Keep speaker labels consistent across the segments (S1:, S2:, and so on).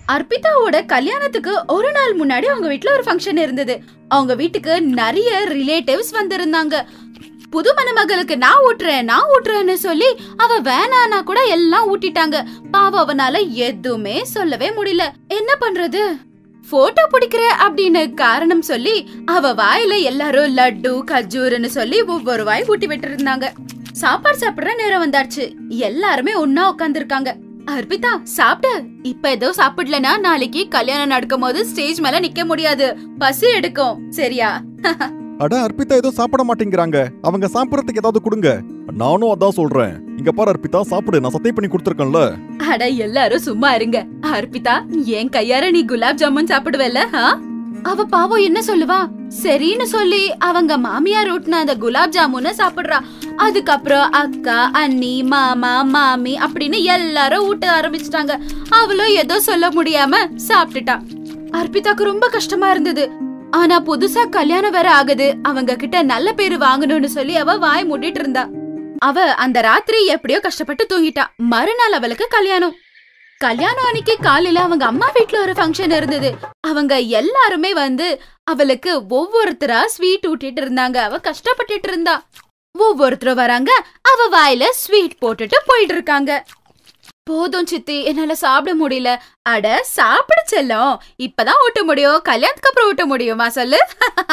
S1: அர்ப்பிதாவோட கல்யாணத்துக்கு ஒரு நாள் முன்னாடி அவங்க வீட்ல ஒரு ஃபங்க்ஷன் இருந்தது அவங்க வீட்டுக்கு நிறைய ரிலேட்டிவ்ஸ் வந்திருந்தாங்க புது மணமகளுக்கு நான் ஊட்டுறேன் நான் ஊட்டுறேன்னு சொல்லி அவ வேணானா கூட எல்லாம் ஊட்டிட்டாங்க பாவம் அவனால எதுவுமே சொல்லவே முடியல என்ன பண்றது போட்டோ பிடிக்கிற அப்படின்னு காரணம் சொல்லி அவ வாயில எல்லாரும் லட்டு கஜூர்னு சொல்லி ஒவ்வொரு வாய் ஊட்டி விட்டு இருந்தாங்க சாப்பாடு சாப்பிடுற நேரம் வந்தாச்சு எல்லாருமே ஒன்னா உட்காந்துருக்காங்க அர்ப்பிதா சாப்பிடு இப்ப ஏதோ சாப்பிடலனா நாளைக்கு கல்யாணம் நடக்கும் போது ஸ்டேஜ் மேல நிக்க முடியாது பசி எடுக்கும் சரியா
S2: அட அர்ப்பிதா ஏதோ சாப்பிட மாட்டேங்கிறாங்க அவங்க சாப்பிடறதுக்கு ஏதாவது கொடுங்க நானும் அதான் சொல்றேன் இங்க பாரு அர்ப்பிதா சாப்பிடு நான் சத்தியம் பண்ணி கொடுத்துருக்கேன்ல
S1: அட எல்லாரும் சும்மா இருங்க அர்ப்பிதா என் கையார நீ குலாப் ஜாமுன் சாப்பிடுவல்ல ஆ? அவ பாவம் என்ன சொல்லுவா சரின்னு சொல்லி அவங்க மாமியார் ஊட்டின அந்த குலாப் ஜாமுன சாப்பிடுறா அதுக்கப்புறம் அக்கா அண்ணி மாமா மாமி அப்படின்னு எல்லாரும் ஊட்ட ஆரம்பிச்சிட்டாங்க அவளும் ஏதோ சொல்ல முடியாம சாப்பிட்டுட்டா அர்ப்பிதாக்கு ரொம்ப கஷ்டமா இருந்தது ஆனா புதுசா கல்யாணம் வேற ஆகுது அவங்க கிட்ட நல்ல பேரு வாங்கணும்னு சொல்லி அவ வாய் மூடிட்டு இருந்தா அவ அந்த ராத்திரி எப்படியோ கஷ்டப்பட்டு தூங்கிட்டா மறுநாள் அவளுக்கு கல்யாணம் கல்யாணம் அன்னைக்கு காலையில அவங்க அம்மா வீட்ல ஒரு ஃபங்க்ஷன் இருந்தது அவங்க எல்லாருமே வந்து அவளுக்கு ஒவ்வொருத்தரா ஸ்வீட் ஊட்டிட்டு இருந்தாங்க அவ கஷ்டப்பட்டுட்டு இருந்தா ஒவ்வொருத்தரும் வராங்க அவ வாயில ஸ்வீட் போட்டுட்டு போயிட்டு இருக்காங்க போதும் சித்தி என்னால சாப்பிட முடியல அட சாப்பிட செல்லம் இப்பதான் ஊட்ட முடியும் கல்யாணத்துக்கு அப்புறம் ஊட்ட முடியுமா சொல்லு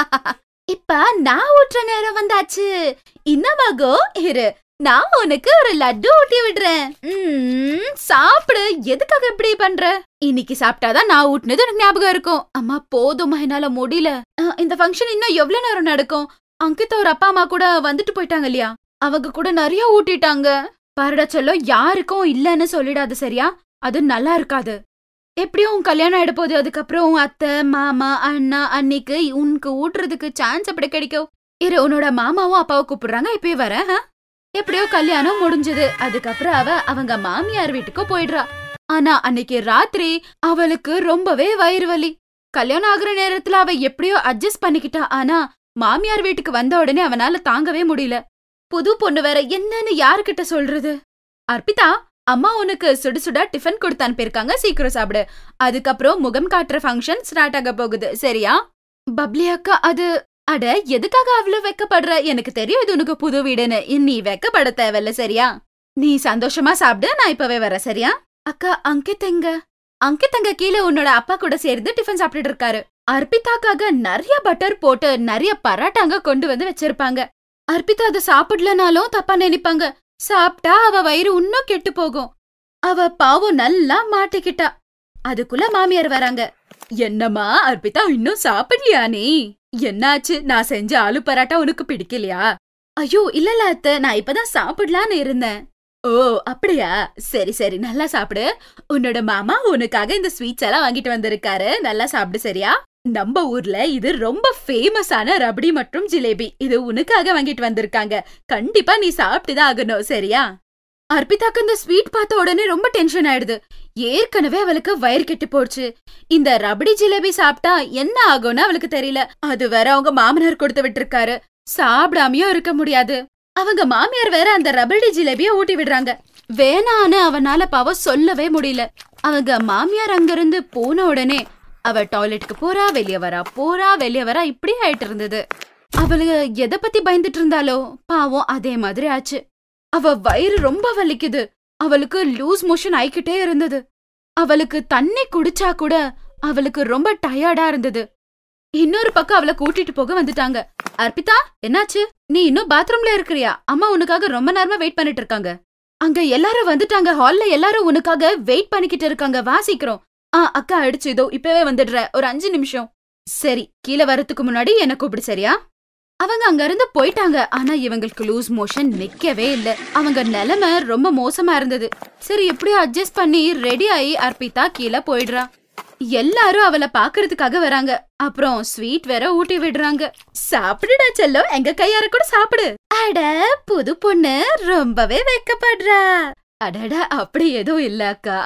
S1: இப்ப நான் ஊட்டுற நேரம் வந்தாச்சு இன்னமாகோ இரு நான் உனக்கு ஒரு லட்டு ஊட்டி விடுறேன் ம்ம், சாப்பிடு எதுக்காக இப்படி பண்ற இன்னைக்கு சாப்பிட்டாதான் நான் ஊட்டினது எனக்கு ஞாபகம் இருக்கும் அம்மா போதுமா என்னால முடியல அஹ், இந்த ஃபங்க்ஷன் இன்னும் எவ்வளவு நேரம் நடக்கும் அங்கித் ஒரு அப்பா அம்மா கூட வந்துட்டு போயிட்டாங்க இல்லையா அவங்க கூட நிறைய ஊட்டிட்டாங்க பாருடா சொல்லும் யாருக்கும் இல்லன்னு சொல்லிடாது சரியா அது நல்லா இருக்காது எப்படியும் உன் கல்யாணம் ஆயிட போகுது அதுக்கப்புறம் உன் அத்தை மாமா அண்ணா அன்னிக்கு உனக்கு ஊட்டுறதுக்கு சான்ஸ் அப்படி கிடைக்கும் இரு உன்னோட மாமாவும் அப்பாவை கூப்பிடுறாங்க இப்பயே வரேன் ஆ? எப்படியோ கல்யாணம் முடிஞ்சது அதுக்கப்புறம் அவ அவங்க மாமியார் வீட்டுக்கு போயிடுறா ஆனா அன்னைக்கு ராத்திரி அவளுக்கு ரொம்பவே வயிறு வலி கல்யாணம் ஆகுற நேரத்துல அவ எப்படியோ அட்ஜஸ்ட் பண்ணிக்கிட்டா ஆனா மாமியார் வீட்டுக்கு வந்த உடனே அவனால தாங்கவே முடியல புது பொண்ணு வேற என்னன்னு யாருக்கிட்ட சொல்றது அர்ப்பிதா அம்மா உனக்கு சுடு சுடா டிஃபன் கொடுத்து அனுப்பியிருக்காங்க சீக்கிரம் சாப்பிடு அதுக்கப்புறம் முகம் காட்டுற ஃபங்க்ஷன் ஸ்டார்ட் ஆக போகுது சரியா பப்ளி அக்கா அது அட எதுக்காக அவ்வளவு வெக்கப்படுற எனக்கு தெரியும் இது உனக்கு புது வீடுன்னு நீ வெக்கப்பட தேவையில்ல சரியா நீ சந்தோஷமா சாப்பிடு நான் இப்பவே வரேன் சரியா அக்கா அங்கித் எங்க அங்கித் அங்க கீழே உன்னோட அப்பா கூட சேர்ந்து டிஃபன் சாப்பிட்டுட்டு இருக்காரு அர்ப்பிதாக்காக நிறைய பட்டர் போட்டு நிறைய பராட்டாங்க கொண்டு வந்து வச்சிருப்பாங்க அர்ப்பிதா அதை சாப்பிடலனாலும் தப்பா நினைப்பாங்க சாப்பிட்டா அவ வயிறு இன்னும் கெட்டு போகும் அவ பாவம் நல்லா மாட்டிக்கிட்டா அதுக்குள்ள மாமியார் வராங்க என்னம்மா அர்ப்பிதா இன்னும் சாப்பிடலையா நீ என்னாச்சு நான் செஞ்ச ஆலு பராட்டா உனக்கு பிடிக்கலையா ஐயோ இல்லல அத்தை நான் இப்பதான் சாப்பிடலான்னு இருந்தேன் ஓ அப்படியா சரி சரி நல்லா சாப்பிடு உன்னோட மாமா உனக்காக இந்த ஸ்வீட்ஸ் எல்லாம் வாங்கிட்டு வந்திருக்காரு நல்லா சாப்பிடு சரியா நம்ம ஊர்ல இது ரொம்ப ஃபேமஸான ரபடி மற்றும் ஜிலேபி இது உனக்காக வாங்கிட்டு வந்திருக்காங்க கண்டிப்பா நீ சாப்பிட்டுதான் ஆகணும் சரியா அர்ப்பிதாக்கு இந்த ஸ்வீட் பார்த்த உடனே ரொம்ப டென்ஷன் ஆயிடுது ஏற்கனவே அவளுக்கு வயிறு கெட்டு போச்சு இந்த ரபடி ஜிலேபி சாப்பிட்டா என்ன ஆகும்னு அவளுக்கு தெரியல அது வேற அவங்க மாமனார் கொடுத்து விட்டிருக்காரு சாப்பிடாமயும் இருக்க முடியாது அவங்க மாமியார் வேற அந்த ரபடி ஜிலேபிய ஊட்டி விடுறாங்க வேணான்னு அவனால பாவ சொல்லவே முடியல அவங்க மாமியார் அங்கிருந்து போன உடனே அவ டாய்லெட்டுக்கு போறா வெளிய வரா போறா வெளிய வரா இப்படி ஆயிட்டு இருந்தது அவளுக்கு எதை பத்தி பயந்துட்டு இருந்தாலோ பாவம் அதே மாதிரி ஆச்சு அவ வயிறு ரொம்ப வலிக்குது அவளுக்கு லூஸ் மோஷன் ஆயிக்கிட்டே இருந்தது அவளுக்கு தண்ணி குடிச்சா கூட அவளுக்கு ரொம்ப டயர்டா இருந்தது இன்னொரு பக்கம் அவளை கூட்டிட்டு போக வந்துட்டாங்க அர்ப்பிதா என்னாச்சு நீ இன்னும் பாத்ரூம்ல இருக்கிறியா அம்மா உனக்காக ரொம்ப நேரமா வெயிட் பண்ணிட்டு இருக்காங்க அங்க எல்லாரும் வந்துட்டாங்க ஹால்ல எல்லாரும் உனக்காக வெயிட் பண்ணிக்கிட்டு இருக்காங்க வா சீக்கிரம் ஆ அக்கா அடிச்சு இதோ இப்பவே வந்துடுற ஒரு அஞ்சு நிமிஷம் சரி கீழே வரதுக்கு முன்னாடி என்ன கூப்பிடு சரியா அவங்க அங்க இருந்து போயிட்டாங்க ஆனா இவங்களுக்கு லூஸ் மோஷன் நிக்கவே இல்ல அவங்க நிலைமை ரொம்ப மோசமா இருந்தது சரி எப்படியோ அட்ஜஸ்ட் பண்ணி ரெடி ஆகி அர்ப்பிதா கீழே போயிடுறா எல்லாரும் அவளை பாக்குறதுக்காக வராங்க அப்புறம் ஸ்வீட் வேற ஊட்டி விடுறாங்க சாப்பிடுடா செல்லம் எங்க கையார கூட சாப்பிடு அட புது பொண்ணு ரொம்பவே வெக்கப்படுறா அடட அப்படி எதுவும் இல்ல அக்கா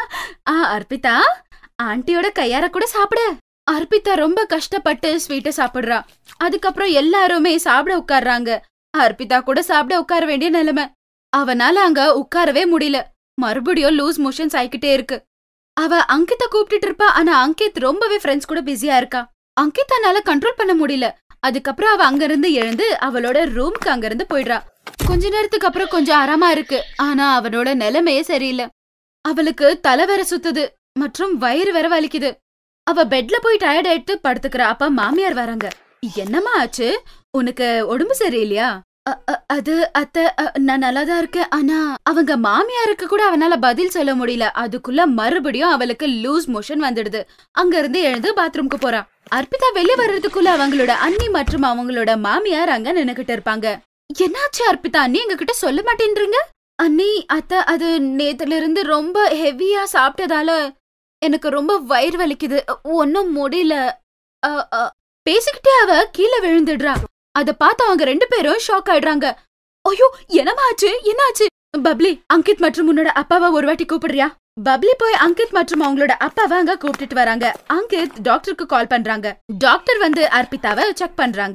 S1: ஆ அர்ப்பிதா ஆண்டியோட கையார கூட சாப்பிடு அர்ப்பிதா ரொம்ப கஷ்டப்பட்டு ஸ்வீட்டை சாப்பிடுறா அதுக்கப்புறம் எல்லாருமே சாப்பிட உட்கார்றாங்க அர்ப்பிதா கூட சாப்பிட உட்கார வேண்டிய நிலைமை அவனால அங்க உட்காரவே முடியல மறுபடியும் லூஸ் மோஷன்ஸ் ஆயிக்கிட்டே இருக்கு அவ அங்கித்த கூப்பிட்டுட்டு இருப்பா ஆனா அங்கித் ரொம்பவே ஃப்ரெண்ட்ஸ் கூட பிஸியா இருக்கா அங்கித்தானால கண்ட்ரோல் பண்ண முடியல அதுக்கப்புறம் அவ அங்கிருந்து எழுந்து அவளோட ரூம்க்கு அங்கிருந்து போயிடுறா கொஞ்ச நேரத்துக்கு அப்புறம் கொஞ்சம் ஆறாமா இருக்கு ஆனா அவனோட நிலைமையே சரியில்லை அவளுக்கு தலை வேற சுத்துது மற்றும் வயிறு வேற வலிக்குது அவ பெட்ல போய் டயர்ட் ஆயிட்டு படுத்துக்கிறா அப்ப மாமியார் வராங்க என்னம்மா ஆச்சு உனக்கு உடம்பு சரியில்லையா அ- அ- அது அத்த அ, நான் நல்லாதான் இருக்கேன் ஆனா அவங்க மாமியாருக்கு கூட அவனால பதில் சொல்ல முடியல அதுக்குள்ள மறுபடியும் அவளுக்கு லூஸ் மோஷன் வந்துடுது அங்க இருந்து எழுந்து பாத்ரூம்க்கு போறா அர்ப்பிதா வெளிய வர்றதுக்குள்ள அவங்களோட அண்ணி மற்றும் அவங்களோட மாமியார் அங்க நின்னுகிட்டு இருப்பாங்க என்னாச்சு அர்ப்பிதா அண்ணி எங்க கிட்ட சொல்ல மாட்டேன்றீங்க அண்ணி அத்த அது நேத்துல இருந்து ரொம்ப ஹெவியா சாப்பிட்டதால எனக்கு ரொம்ப வயிறு வலிக்குது ஒன்னும் முடியல அ, அ. பேசிக்கிட்டே அவ கீழே விழுந்துடுறா அத பார்த்து அவங்க ரெண்டு பேரும் ஷாக் ஆயிடுறாங்க ஐயோ என்னமாச்சு என்னாச்சு பப்ளி அங்கித் மற்றும் உன்னோட அப்பாவை ஒரு வாட்டி கூப்பிடுறியா பப்ளி போய் அங்கித் மற்றும் அவங்களோட அப்பாவை அங்க கூப்பிட்டுட்டு வராங்க அங்கித் டாக்டருக்கு கால் பண்றாங்க டாக்டர் வந்து அர்ப்பிதாவை செக் பண்றாங்க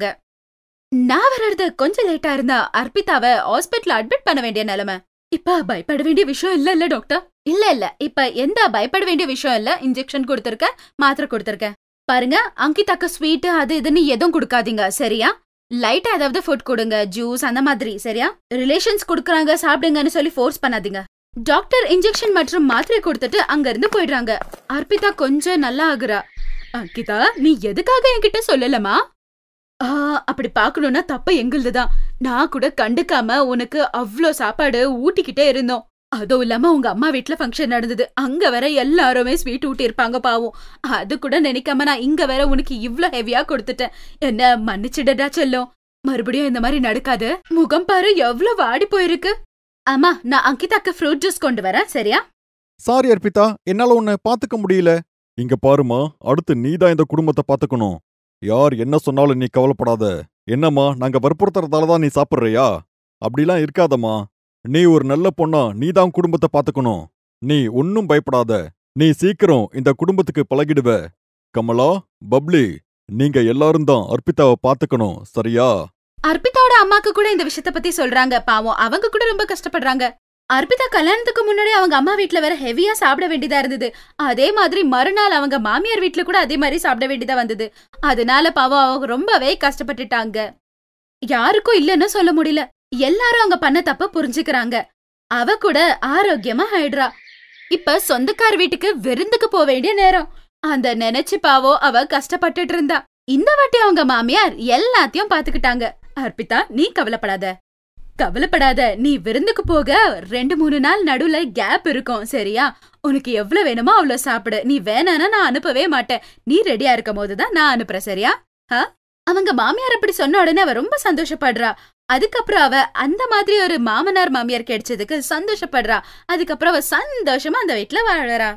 S1: நான் வர்றது கொஞ்சம் லேட்டா இருந்தா அர்ப்பிதாவை ஹாஸ்பிட்டல் அட்மிட் பண்ண வேண்டிய நிலைமை இப்ப பயப்பட வேண்டிய விஷயம் இல்ல இல்ல டாக்டர் இல்ல இல்ல இப்ப எந்த பயப்பட வேண்டிய விஷயம் இல்ல இன்ஜெக்ஷன் கொடுத்திருக்க மாத்திரை கொடுத்திருக்க பாருங்க அங்கிதாக்கு ஸ்வீட் அது இதுன்னு எதுவும் கொடுக்காதீங்க சரியா லைட்டா ஏதாவது ஃபுட் கொடுங்க ஜூஸ் அந்த மாதிரி சரியா ரிலேஷன்ஸ் கொடுக்கறாங்க சாப்பிடுங்கன்னு சொல்லி ஃபோர்ஸ் பண்ணாதீங்க டாக்டர் இன்ஜெக்ஷன் மற்றும் மாத்திரை கொடுத்துட்டு அங்க இருந்து போயிடுறாங்க அர்ப்பிதா கொஞ்சம் நல்லா ஆகுறா அங்கிதா நீ எதுக்காக என்கிட்ட சொல்லலமா ஆ, அப்படி பார்க்கணும்னா தப்பு எங்களுதுதான் நான் கூட கண்டுக்காம உனக்கு அவ்ளோ சாப்பாடு ஊட்டிக்கிட்டே இருந்தோம் அதுவும் இல்லாம உங்க அம்மா வீட்ல ஃபங்க்ஷன் நடந்தது அங்க வேற எல்லாருமே ஸ்வீட் ஊட்டி இருப்பாங்க பாவம் அது கூட நினைக்காம நான் இங்க வேற உனக்கு இவ்ளோ ஹெவியா கொடுத்துட்டேன் என்ன மன்னிச்சிடடா செல்லம் மறுபடியும் இந்த மாதிரி நடக்காது முகம் பாரு எவ்வளவு வாடி போயிருக்கு அம்மா நான் அங்கிதாக்கு ஃப்ரூட் ஜூஸ் கொண்டு வரேன் சரியா
S2: சாரி அர்ப்பிதா என்னால உன்னை பாத்துக்க முடியல இங்க பாருமா அடுத்து நீதான் இந்த குடும்பத்தை பாத்துக்கணும் யார் என்ன சொன்னாலும் நீ கவலைப்படாத என்னம்மா நாங்க வற்புறுத்துறதால தான் நீ சாப்பிடுறியா அப்படிலாம் இருக்காதம்மா நீ ஒரு நல்ல பொண்ணா நீ தான் குடும்பத்தை பாத்துக்கணும் நீ ஒன்னும் பயப்படாத நீ சீக்கிரம் இந்த குடும்பத்துக்கு பழகிடுவ கமலா பப்ளி நீங்க எல்லாரும் தான் அர்ப்பிதாவை பாத்துக்கணும் சரியா
S1: அர்ப்பிதாவோட அம்மாக்கு கூட இந்த விஷயத்த பத்தி சொல்றாங்க பாவம் அவங்க கூட ரொம்ப கஷ்டப்படுறாங்க அர்ப்பிதா கல்யாணத்துக்கு முன்னாடி அவங்க அம்மா வீட்ல வேற ஹெவியா சாப்பிட வேண்டியதா இருந்தது அதே மாதிரி மறுநாள் அவங்க மாமியார் வீட்ல கூட அதே மாதிரி சாப்பிட வேண்டியதா வந்தது அதனால பாவம் அவங்க ரொம்பவே கஷ்டப்பட்டுட்டாங்க யாருக்கும் இல்லைன்னு சொல்ல முடியல எல்லாரும் அவங்க பண்ண தப்ப புரிஞ்சுக்கிறாங்க அவ கூட ஆரோக்கியமா ஆயிடுறா இப்ப சொந்தக்கார வீட்டுக்கு விருந்துக்கு போக வேண்டிய நேரம் அந்த நினைச்சு பாவோ அவ கஷ்டப்பட்டுட்டு இருந்தா இந்த வாட்டி அவங்க மாமியார் எல்லாத்தையும் பாத்துக்கிட்டாங்க அர்ப்பிதா நீ கவலைப்படாத கவலைப்படாத நீ விருந்துக்கு போக ரெண்டு மூணு நாள் நடுவுல கேப் இருக்கும் சரியா உனக்கு எவ்வளவு வேணுமோ அவ்வளவு சாப்பிடு நீ வேணானா நான் அனுப்பவே மாட்டேன் நீ ரெடியா இருக்கும் போதுதான் நான் அனுப்புறேன் சரியா ஆ? அவங்க மாமியார் அப்படி சொன்ன உடனே அவ ரொம்ப சந்தோஷப்படுறா அதுக்கப்புறம் அவ அந்த மாதிரி ஒரு மாமனார் மாமியார் கிடைச்சதுக்கு சந்தோஷப்படுறா அதுக்கப்புறம் அவ சந்தோஷமா அந்த வீட்ல வாழறா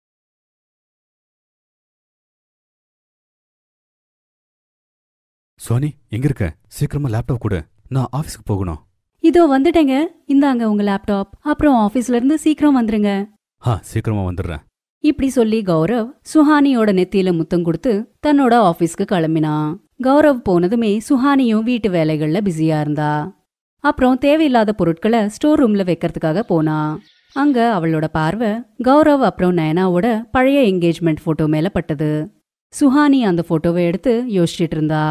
S3: சோனி எங்க இருக்க சீக்கிரமா லேப்டாப் கொடு நான் ஆபீஸ்க்கு போகணும்
S4: இதோ வந்துட்டேங்க இந்தாங்க உங்க லேப்டாப் அப்புறம் ஆபீஸ்ல இருந்து சீக்கிரம் வந்துருங்க
S3: ஆ சீக்கிரமா வந்துடுறேன்
S4: இப்படி சொல்லி கௌரவ் சுஹானியோட நெத்தியில முத்தம் கொடுத்து தன்னோட ஆபீஸ்க்கு கிளம்பினான் கௌரவ் போனதுமே சுஹானியும் வீட்டு வேலைகள்ல பிஸியா இருந்தா அப்புறம் தேவையில்லாத பொருட்களை ஸ்டோர் ரூம்ல வைக்கிறதுக்காக போனா அங்க அவளோட பார்வை கௌரவ் அப்புறம் நயனாவோட பழைய என்கேஜ்மெண்ட் போட்டோ மேல பட்டது சுஹானி அந்த போட்டோவை எடுத்து யோசிச்சிட்டு இருந்தா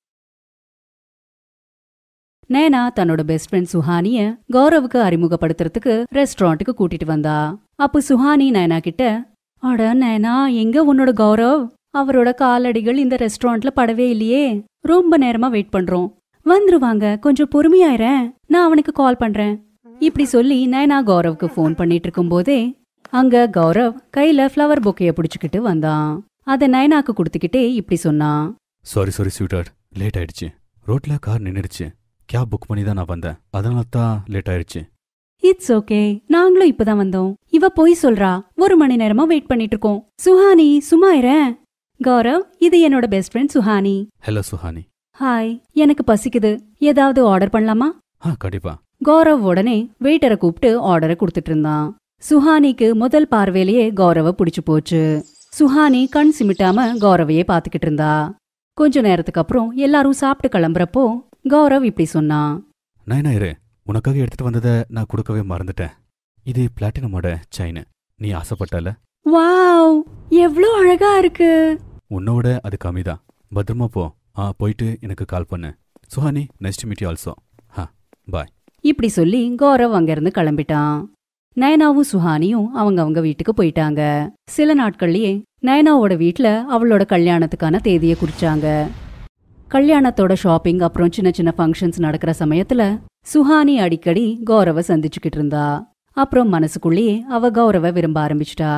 S4: நேனா தன்னோட பெஸ்ட் ஃப்ரெண்ட் சுஹானிய கௌரவுக்கு அறிமுகப்படுத்துறதுக்கு ரெஸ்டாரண்ட்டுக்கு கூட்டிட்டு வந்தா அப்போ சுஹானி நயனா கிட்ட அட நயனா எங்க உன்னோட கௌரவ் அவரோட காலடிகள் இந்த ரெஸ்டாரண்ட்ல படவே இல்லையே ரொம்ப நேரமா வெயிட் பண்றோம் வந்துருவாங்க கொஞ்சம் பொறுமையாயிரேன் நான் அவனுக்கு கால் பண்றேன் இப்படி சொல்லி நயனா கௌரவுக்கு ஃபோன் பண்ணிட்டு இருக்கும்போதே அங்க கௌரவ் கையில ஃப்ளவர் பொக்கைய பிடிச்சுக்கிட்டு வந்தான் அத நயனாக்கு கொடுத்துக்கிட்டே இப்படி சொன்னான்
S3: சாரி சாரி ஸ்வீட்டார்ட் லேட் ஆயிடுச்சு ரோட்ல கார் நின்னுடுச்சு கேப் புக் பண்ணி தான் நான் வந்தேன் அதனால தான் லேட் ஆயிடுச்சு
S4: இட்ஸ் ஓகே நாங்களும் இப்பதான் வந்தோம் இவ போய் சொல்றா ஒரு மணி நேரமா வெயிட் பண்ணிட்டு இருக்கோம் சுஹானி சும்மா இரேன் கௌரவ் இது என்னோட best friend Suhani
S3: hello Suhani
S4: hi எனக்கு பசிக்குது ஏதாவது ஆர்டர் பண்ணலாமா
S3: ஆ கண்டிப்பா
S4: கௌரவ் உடனே வெயிட்டரை கூப்பிட்டு ஆர்டரை கொடுத்துட்டு இருந்தான் சுஹானிக்கு முதல் பார்வையிலேயே கௌரவ பிடிச்சு போச்சு சுஹானி கண் சிமிட்டாம கௌரவையே பாத்துக்கிட்டு இருந்தா கொஞ்ச நேரத்துக்கு அப்புறம் எல்லாரும் சாப்பிட்டு கிளம்புறப்போ கௌரவ் இப்படி சொன்னான்
S3: நைனா இரு உனக்காக எடுத்துட்டு வந்ததை நான் கொடுக்கவே மறந்துட்டேன் இது பிளாட்டினமோட செயின் நீ ஆசைப்பட்டல
S4: வாவ் எவ்ளோ அழகா இருக்கு
S3: உன்னோட அது கம்மிதான் பத்திரமா போ ஆ போயிட்டு எனக்கு கால் பண்ணு சுஹானி நெக்ஸ்ட் மீட் ஆல்சோ ஹா பாய்
S4: இப்படி சொல்லி கௌரவ் அங்கிருந்து கிளம்பிட்டான் நயனாவும் சுஹானியும் அவங்க அவங்க வீட்டுக்கு போயிட்டாங்க சில நாட்கள்லயே நயனாவோட வீட்ல அவளோட கல்யாணத்துக்கான தேதியை குறிச்சாங்க கல்யாணத்தோட ஷாப்பிங் அப்புறம் சின்ன சின்ன ஃபங்க்ஷன்ஸ் நடக்கிற சமயத்துல சுஹானி அடிக்கடி கௌரவ சந்திச்சுக்கிட்டு இருந்தா அப்புறம் மனசுக்குள்ளேயே அவ கௌரவ விரும்ப ஆரம்பிச்சிட்டா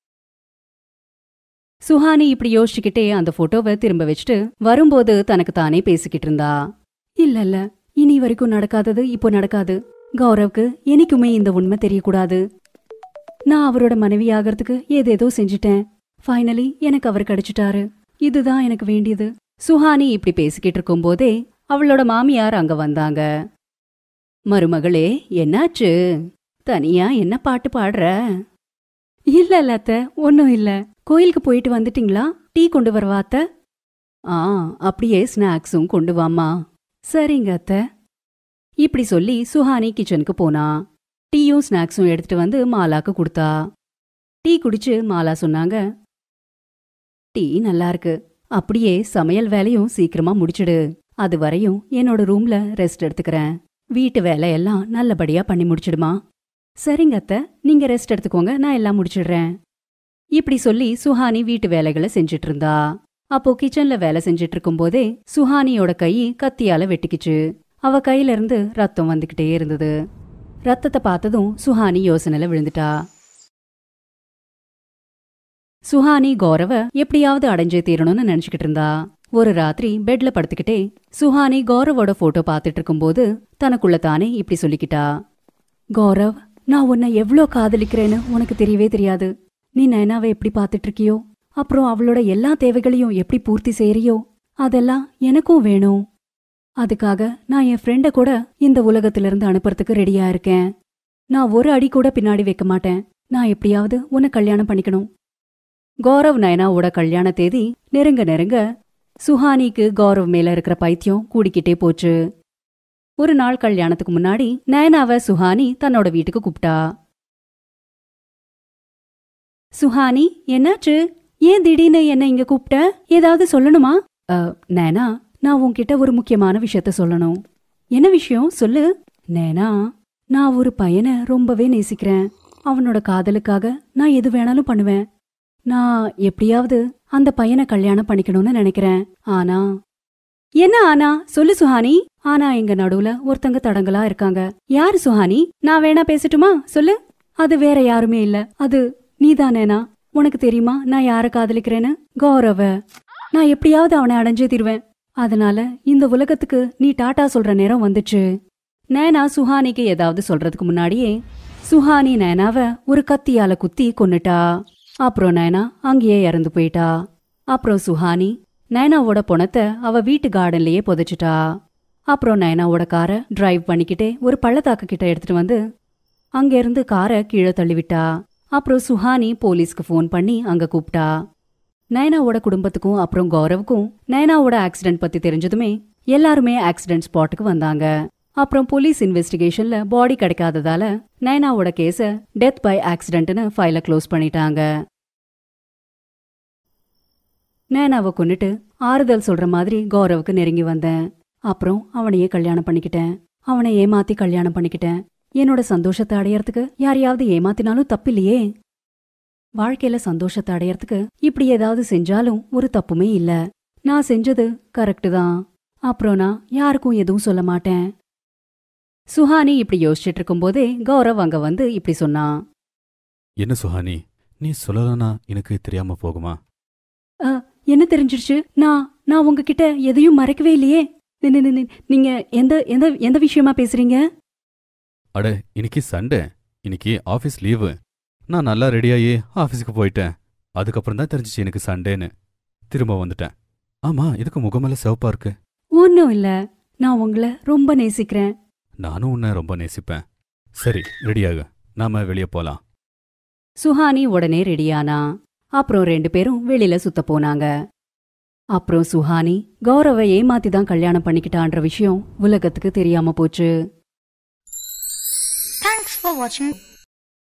S4: சுஹானி இப்படி யோசிச்சுக்கிட்டே அந்த போட்டோவை திரும்ப வச்சுட்டு வரும்போது தனக்கு தானே பேசிக்கிட்டு இருந்தா இல்ல இல்ல இனி வரைக்கும் நடக்காதது இப்போ நடக்காது கௌரவ்க்கு என்னைக்குமே இந்த உண்மை தெரியக்கூடாது நான் அவரோட மனைவி ஆகிறதுக்கு ஏதேதோ செஞ்சிட்டேன் ஃபைனலி எனக்கு அவர் கிடைச்சிட்டாரு இதுதான் எனக்கு வேண்டியது சுஹானி இப்படி பேசிக்கிட்டு இருக்கும்போதே அவளோட மாமியார் அங்க வந்தாங்க மருமகளே என்னாச்சு தனியா என்ன பாட்டு பாடுற இல்ல இல்ல அத்த ஒன்னும் இல்ல கோயிலுக்கு போயிட்டு வந்துட்டீங்களா டீ கொண்டு வரவா அத்த ஆ அப்படியே ஸ்நாக்ஸும் கொண்டு வாம்மா சரிங்க அத்த இப்படி சொல்லி சுஹானி கிச்சனுக்கு போனா டீயும் ஸ்நாக்ஸும் எடுத்துட்டு வந்து மாலாக்கு கொடுத்தா டீ குடிச்சு மாலா சொன்னாங்க டீ நல்லா இருக்கு அப்படியே சமையல் வேலையும் சீக்கிரமா முடிச்சிடு அது வரையும் என்னோட ரூம்ல ரெஸ்ட் எடுத்துக்கிறேன் வீட்டு வேலை எல்லாம் நல்லபடியா பண்ணி முடிச்சிடுமா சரிங்க அத்த நீங்க ரெஸ்ட் எடுத்துக்கோங்க நான் எல்லாம் முடிச்சிடுறேன் இப்படி சொல்லி சுஹானி வீட்டு வேலைகளை செஞ்சிட்டு இருந்தா அப்போ கிச்சன்ல வேலை செஞ்சிட்டு இருக்கும்போதே சுஹானியோட கை கத்தியால வெட்டிக்கிச்சு அவ கையில இருந்து ரத்தம் வந்துகிட்டே இருந்தது ரத்தத்தை பார்த்ததும் சுஹானி யோசனையில விழுந்துட்டா சுஹானி கௌரவ எப்படியாவது அடைஞ்சே தீரணும்னு நினைச்சுக்கிட்டு இருந்தா ஒரு ராத்திரி பெட்ல படுத்துக்கிட்டே சுஹானி கௌரவோட போட்டோ பார்த்துட்டு இருக்கும்போது தனக்குள்ள தானே இப்படி சொல்லிக்கிட்டா கௌரவ் நான் உன்னை எவ்ளோ காதலிக்கிறேன்னு உனக்கு தெரியவே தெரியாது நீ நயனாவை எப்படி பார்த்துட்டு இருக்கியோ அப்புறம் அவளோட எல்லா தேவைகளையும் எப்படி பூர்த்தி செய்யறியோ அதெல்லாம் எனக்கும் வேணும் அதுக்காக நான் என் ஃப்ரெண்ட கூட இந்த உலகத்துல இருந்து அனுப்புறதுக்கு ரெடியா இருக்கேன் நான் ஒரு அடி கூட பின்னாடி வைக்க மாட்டேன் நான் எப்படியாவது உன்னை கல்யாணம் பண்ணிக்கணும் கௌரவ் நயனாவோட கல்யாண தேதி நெருங்க நெருங்க சுஹானிக்கு கௌரவ் மேல இருக்கிற பைத்தியம் கூடிக்கிட்டே போச்சு ஒரு நாள் கல்யாணத்துக்கு முன்னாடி நயனாவ சுஹானி தன்னோட வீட்டுக்கு கூப்பிட்டா சுஹானி என்னாச்சு ஏன் திடீர்னு என்ன இங்க கூப்பிட்ட ஏதாவது சொல்லணுமா "அ, நயனா நான் உன்கிட்ட ஒரு முக்கியமான விஷயத்த சொல்லணும் என்ன விஷயம் சொல்லு நேனா நான் ஒரு பையனை ரொம்பவே நேசிக்கிறேன் அவனோட காதலுக்காக நான் எது வேணாலும் பண்ணுவேன் நான் எப்படியாவது அந்த பையனை கல்யாணம் பண்ணிக்கணும்னு நினைக்கிறேன் ஆனா என்ன ஆனா சொல்லு சுஹானி ஆனா எங்க நடுவுல ஒருத்தங்க தடங்கலா இருக்காங்க யாரு சுஹானி நான் வேணா பேசட்டுமா சொல்லு அது வேற யாருமே இல்ல அது நீதானேனா உனக்கு தெரியுமா நான் யார காதலிக்கிறேன்னு கௌரவ நான் எப்படியாவது அவனை அடைஞ்சே தீருவேன் அதனால இந்த உலகத்துக்கு நீ டாட்டா சொல்ற நேரம் வந்துச்சு நேனா சுஹானிக்கு ஏதாவது சொல்றதுக்கு முன்னாடியே சுஹானி நேனாவ ஒரு கத்தியால குத்தி கொன்னுட்டா அப்புறம் நேனா அங்கேயே இறந்து போயிட்டா அப்புறம் சுஹானி நயனாவோட பொணத்தை அவ வீட்டு கார்டன்லயே புதைச்சிட்டா அப்புறம் நயனாவோட காரை டிரைவ் பண்ணிக்கிட்டே ஒரு பள்ளத்தாக்கு கிட்ட எடுத்துட்டு வந்து அங்கிருந்து காரை கீழே தள்ளிவிட்டா அப்புறம் சுஹானி போலீஸ்க்கு ஃபோன் பண்ணி அங்க கூப்பிட்டா நயனாவோட குடும்பத்துக்கும் அப்புறம் கௌரவுக்கும் நயனாவோட ஆக்சிடென்ட் பத்தி தெரிஞ்சதுமே எல்லாருமே ஆக்சிடென்ட் ஸ்பாட்டுக்கு வந்தாங்க அப்புறம் போலீஸ் இன்வெஸ்டிகேஷன்ல பாடி கிடைக்காததால நயனாவோட கேஸ டெத் பை ஆக்சிடென்ட்னு ஃபைல க்ளோஸ் பண்ணிட்டாங்க நயனாவை கொன்னுட்டு ஆறுதல் சொல்ற மாதிரி கௌரவுக்கு நெருங்கி வந்தேன் அப்புறம் அவனையே கல்யாணம் பண்ணிக்கிட்டேன் அவனை ஏமாத்தி கல்யாணம் பண்ணிக்கிட்டேன் என்னோட சந்தோஷத்தை அடையறதுக்கு யாரையாவது ஏமாத்தினாலும் தப்பில்லையே வாழ்க்கையில சந்தோஷத்தை அடையறதுக்கு இப்படி ஏதாவது செஞ்சாலும் ஒரு தப்புமே இல்ல நான் செஞ்சது கரெக்டு தான் அப்புறம் நான் யாருக்கும் எதுவும் சொல்ல மாட்டேன் சுஹானி இப்படி யோசிச்சுட்டு இருக்கும்போதே கௌரவ் அங்க வந்து இப்படி சொன்னான்
S3: என்ன சுஹானி நீ சொல்லலனா எனக்கு தெரியாம போகுமா
S4: என்ன தெரிஞ்சிருச்சு நான் நான் உங்ககிட்ட எதையும் மறைக்கவே இல்லையே நி- நி- நி- நி- நீங்க எந்த எந்த எந்த விஷயமா பேசுறீங்க
S3: அட இன்னைக்கு சண்டே இன்னைக்கு ஆஃபீஸ் லீவு நான் நல்லா ரெடியாகி ஆஃபீஸுக்கு போயிட்டேன் அதுக்கப்புறம் தான் தெரிஞ்சிச்சு எனக்கு சண்டேன்னு திரும்ப வந்துட்டேன் ஆமா இதுக்கு முகமெல்லாம் சிவப்பா இருக்கு
S4: ஒன்னும் இல்ல நான் உங்களை ரொம்ப நேசிக்கிறேன்
S3: நானும் உன்னை ரொம்ப நேசிப்பேன் சரி ரெடியாகு நாம வெளியே போலாம்
S4: சுஹானி உடனே ரெடியானா அப்புறம் ரெண்டு பேரும் வெளியில சுத்த போனாங்க அப்புறம் சுஹானி கௌரவ ஏமாத்தி தான் கல்யாணம் பண்ணிக்கிட்டான்ற விஷயம் உலகத்துக்கு தெரியாம போச்சு
S5: Thanks for watching.